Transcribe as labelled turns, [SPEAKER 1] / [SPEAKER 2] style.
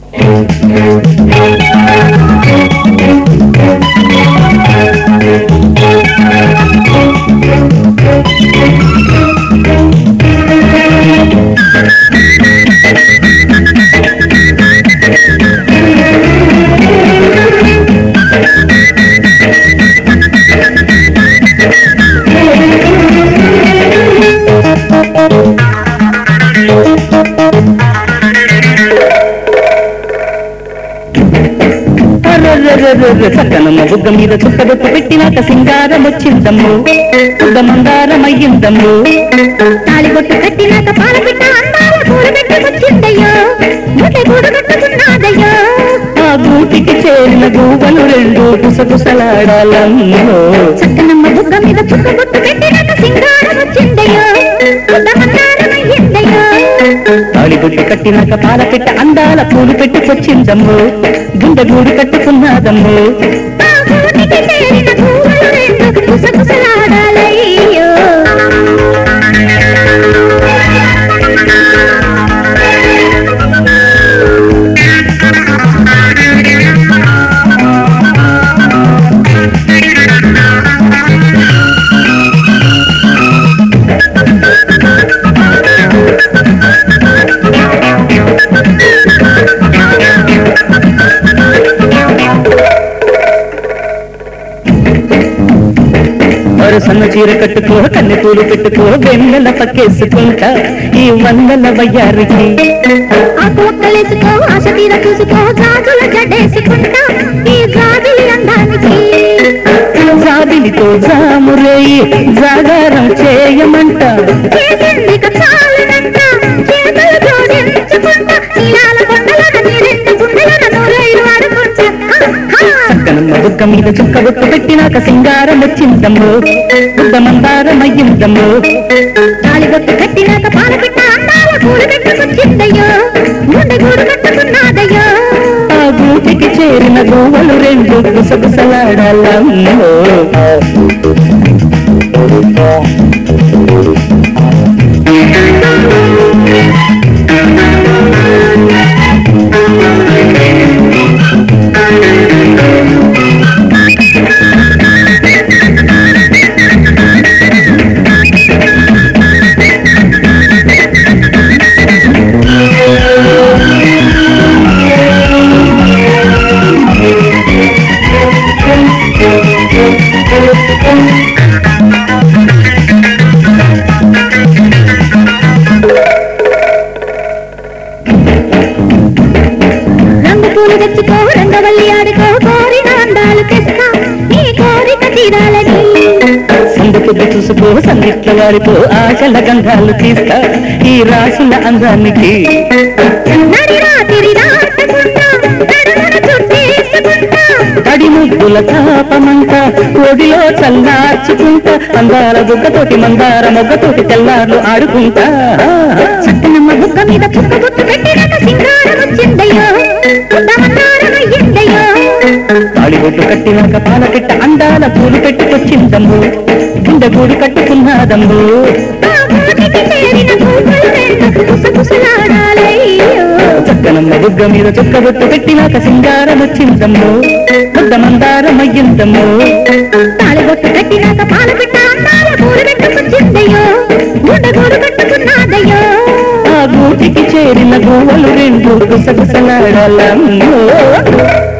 [SPEAKER 1] అర్రర్రర్రర్ర చక్కనమ్మ బుగ్గ మీద చుక్కబొట్టు పెట్టినాక సింగారం వచ్చిందమ్ము మందారమయ్యిందమ్ము
[SPEAKER 2] తాళిబొట్టు కట్టినాక పాలపిట్ట అందాల పూలు పెట్టి వచ్చిందయ్యో గుడ్డ గూడు కట్టుకున్నాదయ్యో
[SPEAKER 1] ఆ గూటికి చేరిన గూబలు రెండు గుసగుసలాడాలమ్మో
[SPEAKER 2] చక్కనమ్మ బుగ్గ మీద చుక్కబొట్టు పెట్టినాక సింగారం వచ్చిందయ్యో గుడ్డ మందారమయ్యిందయ్యో
[SPEAKER 1] తాళిబొట్టు కట్టినాక పాల పెట్ట అందాల పూలు పెట్టుకొచ్చిందమ్ము గుండె గూడు కట్టుకున్నాదమ్ము
[SPEAKER 2] ఆ గూటికి చేరిన పువ్వులు రెండు గుసగుసలాడాలయ్యో
[SPEAKER 1] మరో సన్న చీర కట్టుకో కన్నె పూలు పెట్టుకో వెన్నెల పక్కేసుకుంటా ఈ వందల వయ్యారికి
[SPEAKER 2] ఆకు ఒక్కలేసుకో ఆశ తీర చూసుకో గాజుల జడేసుకుంటా ఈ గాజులి అందానికి
[SPEAKER 1] జాబిలితో జామురేయి జాగారం చేయమంట
[SPEAKER 2] చేసిందిక చాలునంట చేతులు జోడించుకుంటా నీలాల కొండలను నీ రెండు గుండెలను నూరేళ్ళు ఆడుకుంటా హా, హా.
[SPEAKER 1] చక్కనమ్మ బుగ్గ మీద చుక్క బొట్టు పెట్టినాక సింగారం వచ్చిందమ్ము బుద్ధ మందారమయ్యిందమ్ము
[SPEAKER 2] తాళిబొట్టు కట్టినాక పాలపిట్ట అందాల పూలు పెట్టుకొచ్చిందయ్యో గుండె గూడు కట్టుకున్నాదయ్యో
[SPEAKER 1] ఆ గూటికి చేరిన గోవలు రెండు గుసగుసలాడాలమ్మో
[SPEAKER 2] రంగు పూలు తెచ్చుకో రంగవల్లి ఆడుకో కోరిన అందాలు తెస్తా నీ కోరిక తీరాలని
[SPEAKER 1] సందు పొద్దు చూసుకో సందిట్ల వారితో ఆశల గంధాలు తీస్తా ఈ రాసుల అందానికి
[SPEAKER 2] నడి రాత్రి దాటుకుంటా నడుమున చుట్టేసుకుంటా
[SPEAKER 1] తడి ముద్దుల తాపమంట ఒడిలో చల్లార్చుకుంటా అందాల బుగ్గతోటి మందార మొగ్గతోటి తెల్లార్లు ఆడుకుంటా
[SPEAKER 2] చక్కనమ్మ బుక్క మీద చుక్క గుట్టు పెట్టినాక సింగారం వచ్చిందయ్యో గుడ్డమన్నారమయ్యిందయ్యో
[SPEAKER 1] తాళిబొట్టు కట్టినాక పాలకెట్ట అందాల పూలు పెట్టుకొచ్చిందమ్ము గుండె గూడు కట్టుకున్నాదమ్ము
[SPEAKER 2] ఆ గూటికి చేరిన పువ్వులు రెండు కుసకుసలాడాలయ్యో
[SPEAKER 1] చక్కనమ్మ బుగ్గ మీద చుక్కబొట్టు పెట్టినాక సింగారం వచ్చిందమ్ము బుద్ధ మందారమయ్యిందమ్ము
[SPEAKER 2] తాళిబొట్టు కట్టినాక పాలు పెట్ట అందాల పూలు పెట్టుకొచ్చిందయ్యో గుడ్డ గూడు కట్టుకున్నాదయ్యో
[SPEAKER 1] ఆ గూటికి చేరిన గోవలు రెండు గుసగుసలాడాలమ్మో